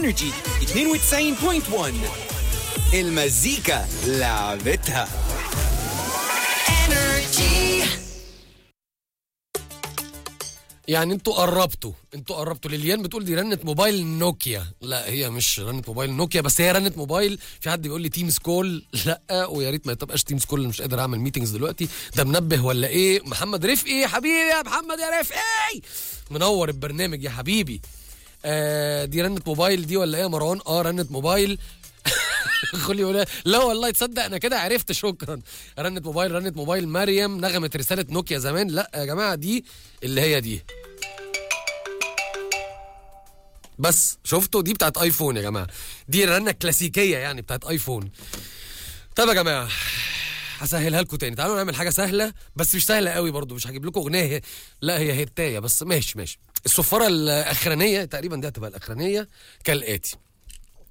انرجي 92.1 المزيكا لعبتها يعني انتوا قربتوا انتوا قربتوا ليليان بتقول دي رنة موبايل نوكيا لا هي مش رنة موبايل نوكيا بس هي رنة موبايل في حد بيقول لي تيمز كول لا ويا ريت ما تبقاش تيمز كول مش قادر اعمل ميتنجز دلوقتي ده منبه ولا ايه محمد رفقي حبيبي يا محمد يا رفقي منور البرنامج يا حبيبي آه دي رنة موبايل دي ولا ايه يا مروان اه رنة موبايل خلي يقول لا والله تصدق انا كده عرفت شكرا رنة موبايل رنة موبايل مريم نغمة رسالة نوكيا زمان لا يا جماعة دي اللي هي دي بس شفتوا دي بتاعت ايفون يا جماعة دي رنة كلاسيكية يعني بتاعت ايفون طب يا جماعة هسهلها لكم تاني تعالوا نعمل حاجة سهلة بس مش سهلة قوي برضو مش هجيب لكم اغنية لا هي هتاية بس ماشي ماشي الصفارة الاخرانية تقريبا دي هتبقى الاخرانية كالاتي